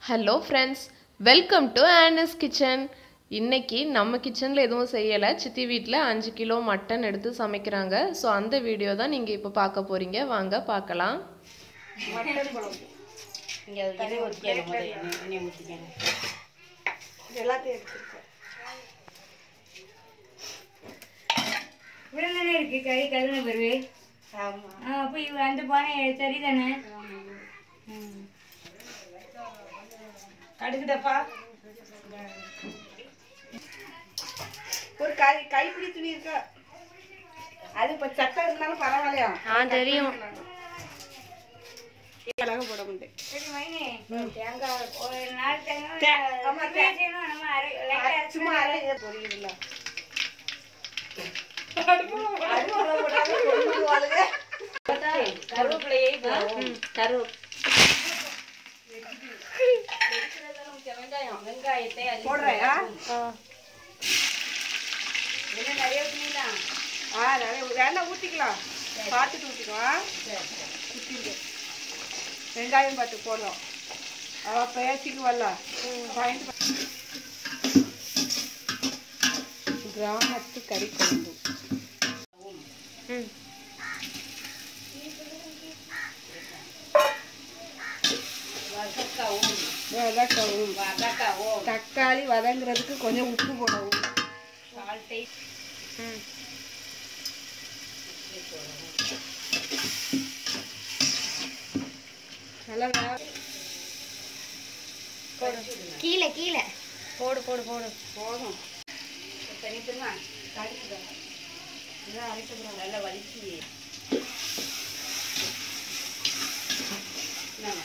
Hello friends welcome to ஆனஸ் kitchen இன்னைக்கு நம்ம கிச்சனில் எதுவும் செய்யலை சித்தி வீட்டில் அஞ்சு கிலோ மட்டன் எடுத்து சமைக்கிறாங்க ஸோ அந்த வீடியோ தான் நீங்கள் இப்போ பார்க்க போகிறீங்க வாங்க பார்க்கலாம் மட்டன் குழம்பு இங்கே அது எண்ணெய் ஊற்றிக்கணும் முதல்ல எண்ணெய் எண்ணெய் ஊற்றிக்கணும் இது எல்லாத்தையும் எடுத்துருக்கேன் இவ்வளோ தானே இருக்கு கறி கழுவின பிறகு ஆமாம் ஆ அப்போ இவ அந்த பானை சரி தானே கடுகுடப்பா ஒரு கை கைப்பிடி துணி இருக்கா அது இப்போ சட்டை இருந்தாலும் பரவாயில்லையா ஆ தெரியும் மிளகு போட முடியும் சரி மைனே தேங்காய் ஒரு நாலு தேங்காய் தே- ஆமா, தே- என்ன செய்யணும் நம்ம அரை லைட்டாக அரைச்சு சும்மா அரைங்க பொரியல அடுப்புல போடாம கொண்டுடுவாளுங்க. கருவேப்பிலையை போடுவோம் கரு வெங்காயம் வெங்காயத்தை அள்ளி போடுறேன் ஆ? என்ன நிறைய ஊற்றிக்கலாம் ஆ நிறைய வேணா ஊற்றிக்கலாம் பார்த்துட்டு ஊற்றிக்கலாம் சரி சரி ஊற்றிட்டு வெங்காயம் பார்த்து போடுறோம் அவள் பேசிக்கு வரல பாயிண்ட் கிராமத்து கறி குழம்பு ம் வதக்கவும் வதக்கவும் வதக்கவும் தக்காளி வதங்குறதுக்கு கொஞ்சம் உப்பு போடவும் சால்ட்டை ம் நல்லா வே- கீழே கீழே போடு போடு போடு போதும் தனித்தமா கடிச்சுதான் இதான் அரைக்கப்புறம் நல்லா வலிச்சு என்னம்மா?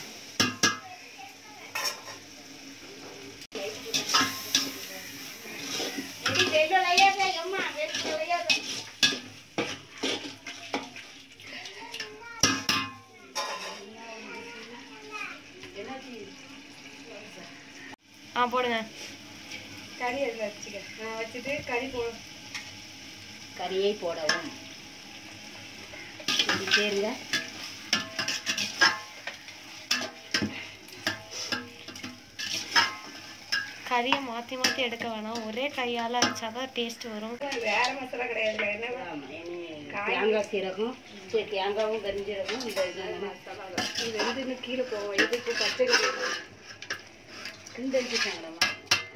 ஆ போடுங்க கறி அதில் வச்சுக்க நான் வச்சுட்டு கறி போ கறியை போடவும் இப்படி சேருங்க கறியை மாற்றி மாற்றி எடுக்க வேணாம் ஒரே கையால் அரைச்சாதான் டேஸ்ட் வரும் வேற மசாலா கிடையாது என்ன ஆமா, எண்ணெய், தேங்காய் சீரகம் சரி, தேங்காவும் கரிஞ்சீரகம் இந்த இது மசாலா தான். இது வந்து இன்னும் கீழே போவோம் இதுக்கு பச்சை கறி கிண்டடிச்சுட்டாங்களம்மா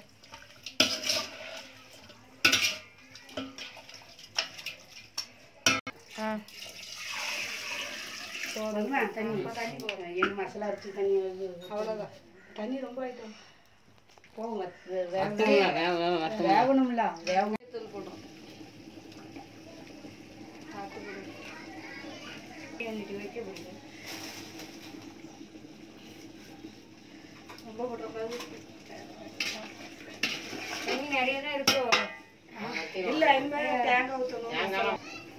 ஆ போதுமா தண்ணி தண்ணி போதும் எண்ணெய் மசாலா அரைச்சி தண்ணி அவ்வளோதான் தண்ணி ரொம்ப ஆயிட்டோம் போகும் வேகணும்ல வேகணும் தூள் போடுறோம் பார்த்து போடுங்க வந்துட்டு வைக்க முடியும் ரொம்ப போட்டுறக்கூடாது தண்ணி நிறைய தான் இருக்கும் இல்லை இனிமேல் தேங்காய் ஊற்றணும் மசாலா.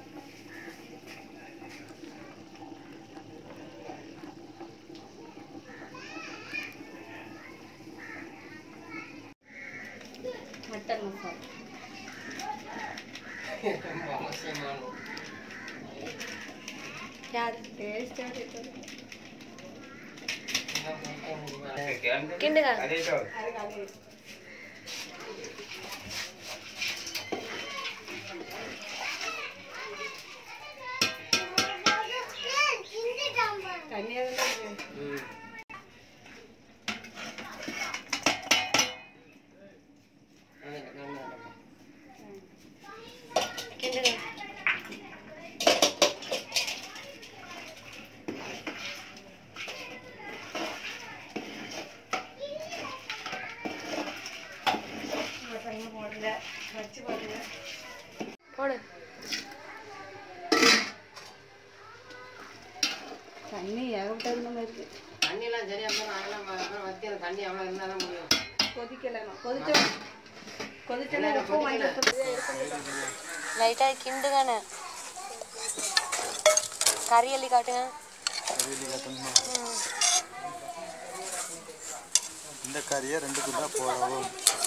மட்டன் மசாலா யார் டேஸ்ட்டாக இருக்குது கிண்டுங்க அது காலையில் தண்ணியாக தான் இருக்கு. கிண்டுங்க பசங்க போடுங்க வச்சு பாருங்க போடு தண்ணி ஏகப்பட்ட மாதிரி இருக்கு தண்ணியெல்லாம் சரியா இருந்தாலும் அதெல்லாம் வ- அப்புறம் வத்தி அந்த தண்ணி அவ்வளோ இருந்தால் தான் முடியும் கொதிக்கலைண்ணா கொதிச்ச கொதிச்சோன்னா உப்பு வாங்கி வச்சு லைட்டாக கிண்டுங்கண்ணே கறி அள்ளி காட்டுங்க இந்த கறியை ரெண்டு துண்டா போடவும்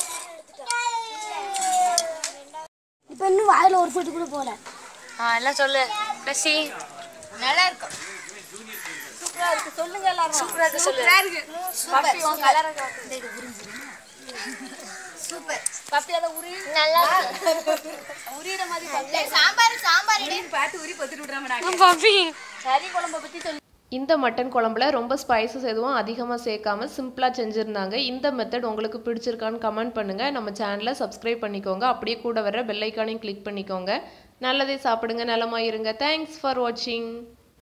இப்போ இன்னும் வாயில ஒரு சொட்டு கூட போல ஆ எல்லாம் சொல்லு ப்ளஸ்ஸி நல்லா இருக்கும் சூப்பரா இந்த மட்டன் குழம்புல ரொம்ப ஸ்பைசஸ் எதுவும் அதிகமாக சேர்க்காம சிம்பிளாக செஞ்சுருந்தாங்க இந்த மெத்தட் உங்களுக்கு பிடிச்சிருக்கான்னு கமெண்ட் பண்ணுங்கள் நம்ம சேனலை சப்ஸ்கிரைப் பண்ணிக்கோங்க அப்படியே கூட வர பெல் ஐக்கானையும் கிளிக் பண்ணிக்கோங்க நல்லதே சாப்பிடுங்க நலமாக இருங்க தேங்க்ஸ் ஃபார் வாட்சிங்